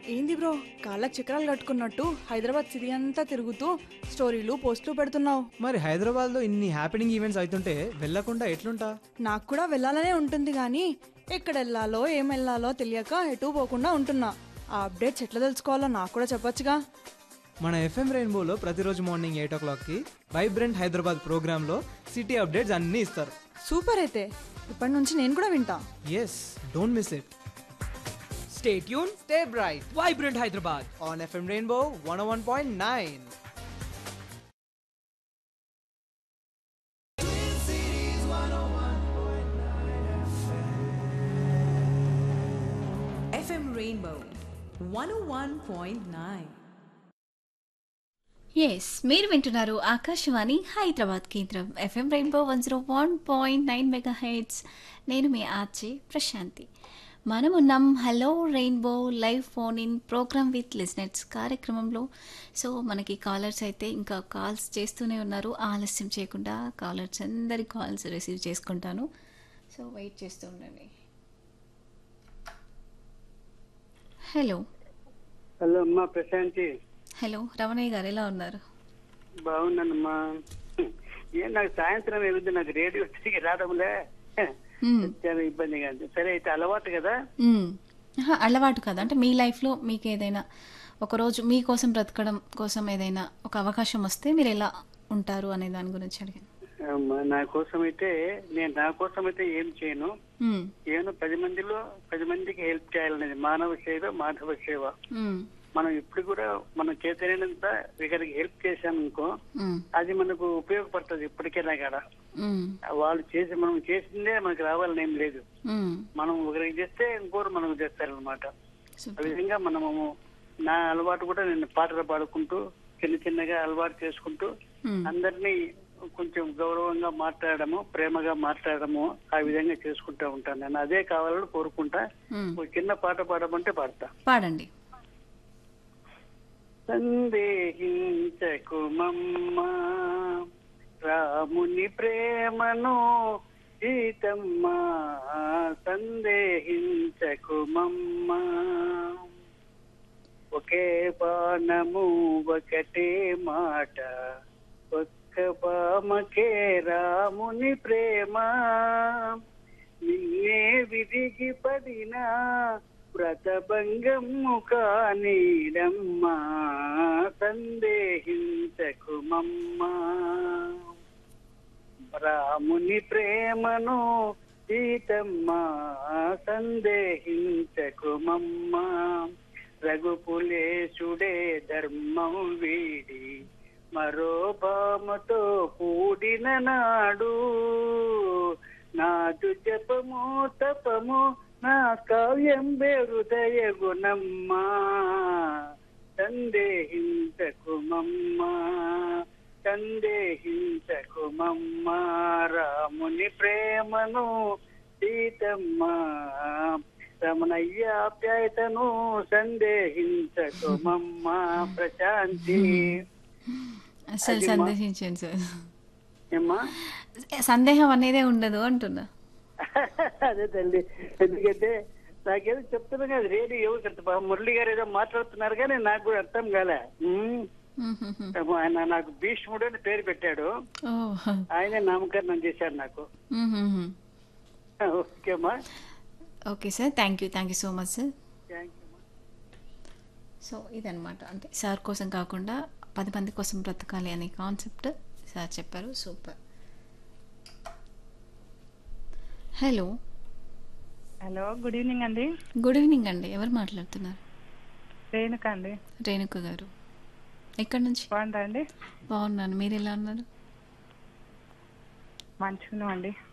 ఏంది బ్రో కాళ్ళకి చక్రాలు కట్టుకున్నట్టు హైదరాబాద్ సిటీ అంతా తిరుగుతూ స్టోరీలు పోస్టులు పెడుతున్నావు మరి హైదరాబాద్లో ఇన్ని హ్యాపెనింగ్ ఈవెంట్స్ అవుతుంటే వెళ్ళకుండా ఎట్లుంటా నాకు కూడా వెళ్ళాలనే ఉంటుంది కానీ ఎక్కడ వెళ్ళాలో ఏం వెళ్ళాలో తెలియక ఎటు పోకుండా ఉంటున్నా ఆ అప్డేట్స్ ఎట్లా తెలుసుకోవాలో నాకు కూడా చెప్పొచ్చుగా మన ఎఫ్ఎం రెయిన్బోలో ప్రతిరోజు మార్నింగ్ ఎయిట్ ఓ క్లాక్కి వైబ్రెంట్ హైదరాబాద్ ప్రోగ్రాంలో సిటీ అప్డేట్స్ అన్నీ ఇస్తారు సూపర్ అయితే ఇప్పటి నుంచి నేను కూడా వింటా yes don't miss it stay tune stay bright vibrant Hyderabad on FM rainbow one one point nine FM Rainbow 101.9. Yes మీరు వింటున్నారు ఆకాశవాణి హైదరాబాద్ కేంద్రం FM rainbow one zero one point nine mega heads నేను మీ ఆర్జే ప్రశాంతి మనం ఉన్నాం hello rainbow live phone in program with listeners కార్యక్రమంలో so మనకి callers అయితే ఇంకా కాల్స్ చేస్తూనే ఉన్నారు ఆలస్యం చేయకుండా కాలర్స్ అందరి కాల్స్ రిసీవ్ చేసుకుంటాను సో వెయిట్ చేస్తూ ఉండండి హలో హలో అమ్మా ప్రశాంతి హలో రమణయ్య గారు ఎలా ఉన్నారు బాగున్నానమ్మా ఏం నాకు సాయంత్రం ఏమింది నాకు రేడియో తిరిగి రావడంలే మ్మ్. చాలా ఇబ్బందిగా ఉంది సరే అయితే అలవాటు కదా మ్మ్. ఆహా, అలవాటు కాదు అంటే మీ లైఫ్లో మీకు ఏదైనా ఒకరోజు మీకోసం బ్రతకడం కోసం ఏదైనా ఒక అవకాశం వస్తే మీరు ఎలా ఉంటారు అనే దాని గురించి అడిగాను అమ్మా, నా కోసం అయితే నేను నా కోసం అయితే ఏం చేయను మ్మ్. ఏమో పది మందిలో పది మందికి హెల్ప్ చేయాలనేది మానవ సేవ మాధవ సేవ మ్మ్. మనం ఇప్పుడు కూడా మనం చేతనైనంత ఒకరికి హెల్ప్ చేశామనుకో మ్మ్. అది మనకు ఉపయోగపడుతుంది ఇప్పటికైనా కదా మ్మ్. వాళ్ళు చేసి మనం చేసిందే మనకు రావాలని ఏం లేదు మ్మ్. మనం ఒకరికి చేస్తే ఇంకోరు మనకు చేస్తారనమాట ఆ సూపర్. విధంగా మనము నా అలవాటు కూడా నేను పాటలు పాడుకుంటూ చిన్న చిన్నగా అలవాటు చేసుకుంటూ మ్మ్. అందరినీ కొంచెం గౌరవంగా మాట్లాడము ప్రేమగా మాట్లాడము ఆ విధంగా చేసుకుంటా ఉంటాను నేను అదే కావాలని కోరుకుంటా మ్మ్. ఒక చిన్న పాట పాడమంటే పాడతా పాడండి సందేహించకు మమ్మ రాముని ప్రేమను సీతమ్మ సందేహించకు మమ్మ ఒకే బాణము ఒకటే మాట ఒక్క బామకే రాముని ప్రేమ నిన్నే విరిగి పడినా వ్రతభంగము కానీడమ్మా సందేహించకు మమ్మా రాముని ప్రేమను సీతమ్మ సందేహించకు మమ్మా రఘుపులేశుడే ధర్మం వీడి మరో భామతో కూడిన నాడు నాదు జపము తపము నా కావ్యం హృదయ గుణమ్మా సందేహించకు మమ్మా సందేహించకు మమ్మా రాముని ప్రేమను సీతమ్మ రమణయ్యాప్యాయతను సందేహించకు మమ్మా ప్రశాంతి అసలు అది మా- సందేహించండి సార్ ఏమ్మా సందేహం అనేదే ఉండదు అంటున్నా అదే తల్లి ఎందుకంటే నాకేదో చెప్తున్నా కదా రేడియో ఎవరు కడతా మురళి గారు ఏదో మాట్లాడుతున్నారు కానీ నాకు కూడా అర్థం కాలే ఉమ్. మ్మ్. ఆయన నాకు భీష్ముడు అని పేరు పెట్టాడు ఓ ఆయనే నామకరణం చేశాడు నాకు మ్మ్. ఓకేమ్మా okay sir thank you thank you so much sir thank you so ఇదనమాట అంటే సార్ కోసం కాకుండా పది మంది కోసం బ్రతకాలి అనే కాన్సెప్ట్ సార్ చెప్పారు super hello hello good evening అండి గుడ్ ఈవినింగ్ అండి ఎవరు మాట్లాడుతున్నారు రేణుక అండి రేణుక గారు ఎక్కడి నుంచి బాగుందా అండి బాగున్నాను మీరు ఎలా ఉన్నారు మంచిగా అండి